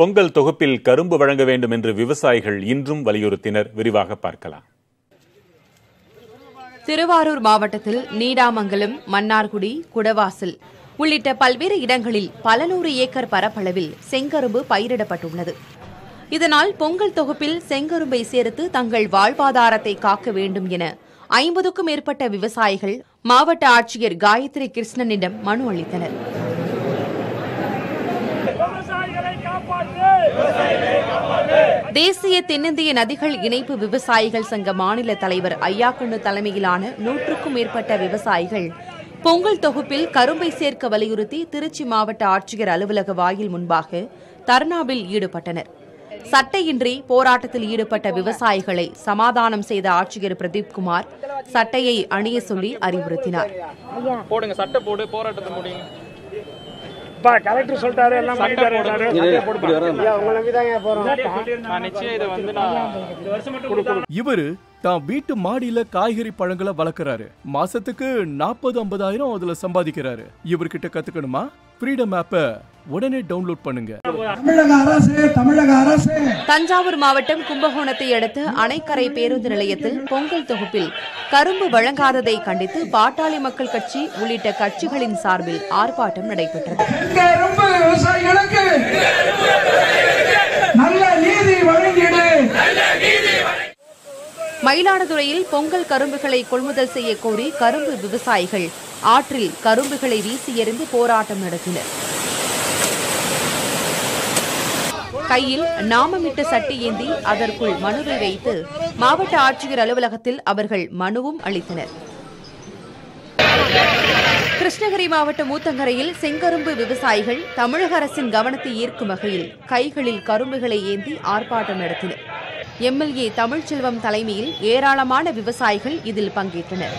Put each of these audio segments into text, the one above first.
பொங்கல் தொகுப்பில் கரும்பு வழங்க வேண்டும் என்று விவசாயிகள் இன்றும் வலியுறுத்தினர் விரிவாக பார்க்கலாம் திருவாரூர் மாவட்டத்தில் நீடாமங்கலம் மன்னார்குடி குடவாசல் உள்ளிட்ட பல்வேறு இடங்களில் பல நூறு ஏக்கர் பரப்பளவில் செங்கரும்பு பயிரிடப்பட்டுள்ளது இதனால் பொங்கல் தொகுப்பில் செங்கரும்பை சேர்த்து தங்கள் வாழ்வாதாரத்தை காக்க வேண்டும் என ஐம்பதுக்கும் மேற்பட்ட விவசாயிகள் மாவட்ட ஆட்சியர் காயத்ரி கிருஷ்ணனிடம் மனு அளித்தனர் தேசிய தென்னிந்திய நதிகள் இணைப்பு விவசாயிகள் சங்க மாநில தலைவர் ஐயாக்கண்ணு தலைமையிலான நூற்றுக்கும் மேற்பட்ட விவசாயிகள் பொங்கல் தொகுப்பில் கரும்பை சேர்க்க வலியுறுத்தி திருச்சி மாவட்ட ஆட்சியர் அலுவலக வாயில் முன்பாக தர்ணாவில் ஈடுபட்டனர் சட்டையின்றி போராட்டத்தில் ஈடுபட்ட விவசாயிகளை சமாதானம் செய்த ஆட்சியர் பிரதீப் குமார் சட்டையை அணிய சொல்லி அறிவுறுத்தினார் போடுங்க சட்டை போடு போராட்டத்தை முடியுங்க பா கலெக்டர் சொல்லிட்டாரு எல்லாம் பண்ணிட்டாரு சட்டையை போடுப்பா. ஐயா, உங்களை நம்பிதாங்க போறோம் நான் நிச்சயம் இதை வந்து நான் இவரு தான் வீட்டு மாடியில காய்கறி பழங்களை வளர்க்கறாரு மாசத்துக்கு நாற்பது ஐம்பதாயிரம் அதுல சம்பாதிக்கிறாரு இவர்கிட்ட கத்துக்கணுமா ஃப்ரீடம் ஆப்ப உடனே டவுன்லோட் பண்ணுங்க தமிழக அரசு தமிழக அரசு தஞ்சாவூர் மாவட்டம் கும்பகோணத்தை அடுத்த அணைக்கரை பேருந்து நிலையத்தில் பொங்கல் தொகுப்பில் கரும்பு வழங்காததை கண்டித்து பாட்டாளி மக்கள் கட்சி உள்ளிட்ட கட்சிகளின் சார்பில் ஆர்ப்பாட்டம் நடைபெற்றது கரும்பு விவசாயிகளுக்கு நல்ல நீதி வழங்கிடு மயிலாடுதுறையில் பொங்கல் கரும்புகளை கொள்முதல் செய்ய கோரி கரும்பு விவசாயிகள் ஆற்றில் கரும்புகளை வீசி எறிந்து போராட்டம் நடத்தினர் கையில் நாமமிட்ட சட்டி ஏந்தி அதற்குள் மனுவை வைத்து மாவட்ட ஆட்சியர் அலுவலகத்தில் அவர்கள் மனுவும் அளித்தனர் கிருஷ்ணகிரி மாவட்டம் ஊத்தங்கரையில் செங்கரும்பு விவசாயிகள் தமிழக அரசின் கவனத்தை ஈர்க்கும் வகையில் கைகளில் கரும்புகளை ஏந்தி ஆர்ப்பாட்டம் நடத்தினர் எம்எல்ஏ தமிழ்ச்செல்வம் தலைமையில் ஏராளமான விவசாயிகள் இதில் பங்கேற்றனர்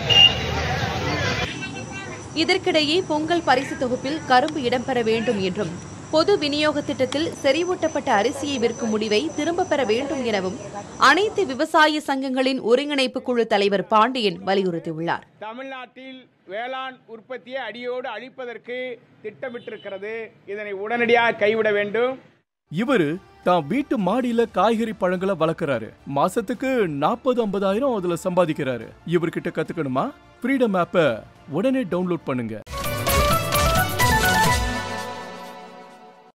இதற்கிடையே பொங்கல் பரிசு தொகுப்பில் கரும்பு இடம்பெற வேண்டும் என்றும் பொது விநியோக திட்டத்தில் செறிவூட்டப்பட்ட அரிசியை விற்கும் முடிவை திரும்பப் பெற வேண்டும் எனவும் அனைத்து விவசாய சங்கங்களின் ஒருங்கிணைப்பு குழு தலைவர் பாண்டியன் வலியுறுத்தியுள்ளார் தமிழ்நாட்டில் வேளாண் உற்பத்தியை அடியோடு அழிப்பதற்கு திட்டமிட்டிருக்கிறது இதனை உடனடியாக கைவிட வேண்டும் இவரு தான் வீட்டு மாடியில காய்கறி பழங்களை வளர்க்கறாரு மாசத்துக்கு நாற்பது ஐம்பதாயிரம் அதுல சம்பாதிக்கிறாரு இவர்கிட்ட கத்துக்கணுமா ஃப்ரீடம் ஆப்ப உடனே டவுன்லோட் பண்ணுங்க